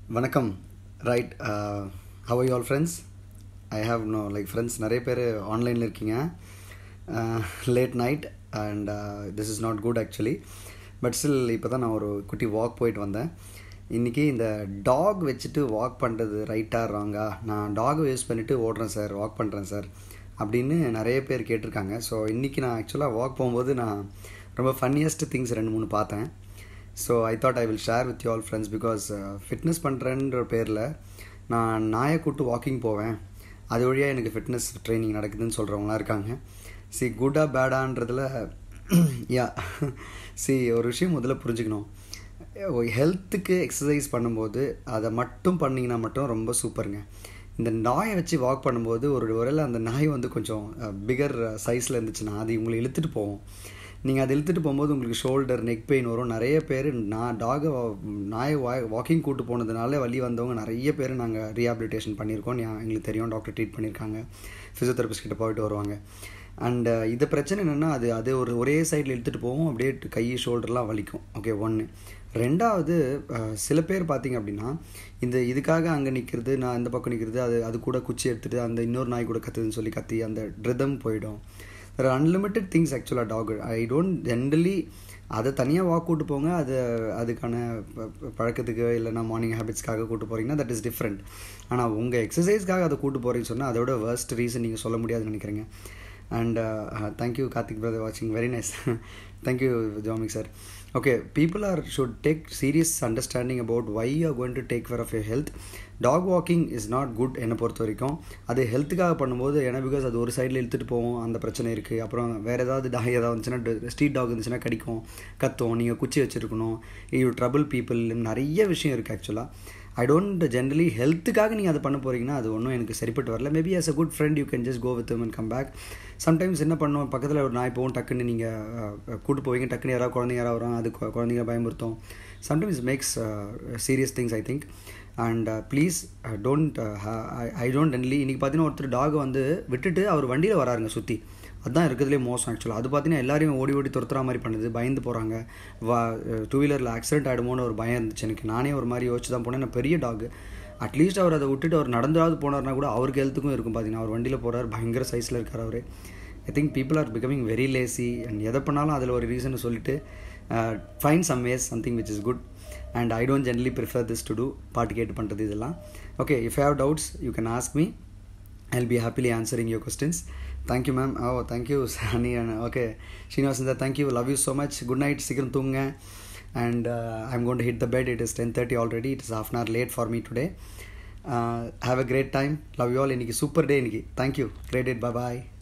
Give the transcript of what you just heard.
வணக்கம் right how you all friends I have no like friends நிறைய பேர் ஆன்லைனில் இருக்கீங்க late night and this is not good actually but still இப்போ தான் நான் ஒரு குட்டி வாக் போயிட்டு வந்தேன் இன்றைக்கி இந்த டாக் வச்சுட்டு வாக் பண்ணுறது ரைட்டாக ராங்கா நான் டாக் யூஸ் பண்ணிவிட்டு ஓடுறேன் சார் வாக் பண்ணுறேன் சார் அப்படின்னு நிறைய பேர் கேட்டிருக்காங்க ஸோ இன்றைக்கி நான் ஆக்சுவலாக வாக் போகும்போது நான் ரொம்ப ஃபன்னியஸ்ட் திங்ஸ் ரெண்டு மூணு பார்த்தேன் so I thought I will share with you all friends because fitness பண்ணுறேன்ற பேரில் நான் நாயை கூட்டு வாக்கிங் போவேன் அது வழியாக எனக்கு ஃபிட்னஸ் ட்ரைனிங் நடக்குதுன்னு சொல்கிறவங்களாம் இருக்காங்க சி குட்டா பேடான்றதில் யா சி ஒரு விஷயம் முதல்ல புரிஞ்சுக்கணும் ஹெல்த்துக்கு எக்ஸசைஸ் பண்ணும்போது அதை மட்டும் பண்ணிங்கன்னா மட்டும் ரொம்ப சூப்பருங்க இந்த நாயை வச்சு வாக் பண்ணும்போது ஒரு ஒருவேளை அந்த நாய் வந்து கொஞ்சம் பிகர் சைஸில் இருந்துச்சுன்னா அது உங்களை இழுத்துட்டு போகும் நீங்கள் அதை இழுத்துட்டு போகும்போது உங்களுக்கு ஷோல்டர் நெக் பெயின் வரும் நிறைய பேர் நான் டாகை நாயை வா வாக்கிங் கூட்டு போனதுனால வழி வந்தவங்க நிறைய பேர் நாங்கள் ரீஹாபிலிட்டேஷன் பண்ணியிருக்கோம் எங்களுக்கு தெரியும் டாக்டர் ட்ரீட் பண்ணியிருக்காங்க ஃபிசியோதெரபிஸ்ட் கிட்ட போயிட்டு வருவாங்க அண்ட் இது பிரச்சனை என்னென்னா அது அது ஒரு ஒரே சைடில் இழுத்துட்டு போகும் அப்படியே கை ஷோல்டர்லாம் வலிக்கும் ஓகே ஒன்று ரெண்டாவது சில பேர் பார்த்திங்க அப்படின்னா இந்த இதுக்காக அங்கே நிற்கிறது நான் இந்த பக்கம் நிற்கிறது அது அது கூட குச்சி எடுத்துகிட்டு அந்த இன்னொரு நாய் கூட கத்துதுன்னு சொல்லி கத்தி அந்த ரிதம் போயிடும் தெர் அன்லிமிட்டெட் திங்ஸ் ஆக்சுவலாக டாக் ஐ டோன்ட் ஜென்ரலி அதை தனியாக வாக் கூட்டு போங்க அது அதுக்கான பழக்கத்துக்கு இல்லைனா மார்னிங் ஹேபிட்ஸ்க்காக கூட்டு போகிறீங்கன்னா தட் இஸ் டிஃப்ரெண்ட் ஆனால் உங்கள் எக்ஸசைஸ்க்காக அதை கூட்டு போகிறீங்கன்னு சொன்னால் அதோட வேர்ஸ்ட் ரீசன் நீங்கள் சொல்ல முடியாதுன்னு நினைக்கிறேங்க அண்ட் தேங்க்யூ கார்த்திக் பிரதர் வாட்சிங் வெரி நைஸ் தேங்க்யூ ஜாமிக் sir okay people are should take serious understanding about why are going to take care of your health dog walking is not good என்னை பொறுத்த வரைக்கும் அது ஹெல்த்துக்காக பண்ணும்போது ஏன்னா பிகாஸ் அது ஒரு சைடில் இழுத்துட்டு போவோம் அந்த பிரச்சனை இருக்குது அப்புறம் வேறு ஏதாவது டாக் ஏதாவது இருந்துச்சுன்னா ஸ்ட்ரீட் டாக் இருந்துச்சுன்னா கடிக்கும் கத்தும் நீங்கள் குச்சி வச்சுருக்கணும் யூ ட்ரபிள் பீப்புள் நிறைய விஷயம் இருக்குது ஆக்சுவலாக ஐ டோன்ட் ஜென்ரலி ஹெல்த்துக்காக நீங்கள் அதை பண்ண போகிறீங்கன்னா அது ஒன்றும் எனக்கு சரிப்பட்டு வரல maybe as a good friend you can just go with and come back sometimes என்ன பண்ணுவோம் பக்கத்தில் ஒரு நாய் போகும் டக்குன்னு நீங்கள் கூட்டு போவீங்க டக்குன்னு யாராவது குழந்தைங்க யாராவது வரும் அது குழந்தைங்க பயமுறுத்தும் sometimes makes serious things I think and please don't I don't generally இன்றைக்கி பார்த்தீங்கன்னா ஒருத்தர் டாக் வந்து விட்டுட்டு அவர் வண்டியில் வராருங்க சுற்றி அதுதான் இருக்கிறதுலே மோசம் ஆக்சுவலாக அது பார்த்தீங்கன்னா எல்லாரையும் ஓடி ஓடி துரத்துற மாதிரி பண்ணுது பயந்து போகிறாங்க வா டூ வீலரில் ஆக்சிடென்ட் ஆகிடுமோன்னு ஒரு பயம் இருந்துச்சு எனக்கு நானே ஒரு மாதிரி யோசிச்சு தான் போனேன் நான் பெரிய டாக் அட்லீஸ்ட் அவர் அதை விட்டுட்டு அவர் நடந்தாவது போனார்னா கூட அவருக்கு ஹெல்த்துக்கும் இருக்கும் பார்த்தீங்கன்னா அவர் வண்டியில் போகிறார் பயங்கர சைஸில் இருக்கார் அவர் I think people are becoming very lazy and எதை பண்ணாலும் அதில் ஒரு ரீசனை சொல்லிட்டு fine some ways something which is good and I don't generally prefer this to do பாட்டு கேட்டு பண்ணுறது இதெல்லாம் okay if have doubts you can ask me I will be happily answering your questions thank you ma'am oh thank you சனி okay Srinivasan sir thank you love you so much good night சீக்கிரம் தூங்க and I'm going to hit the bed it is ten thirty already it is half an hour late for me today have a great time love you all இன்னைக்கு super day இன்னைக்கு thank you great it bye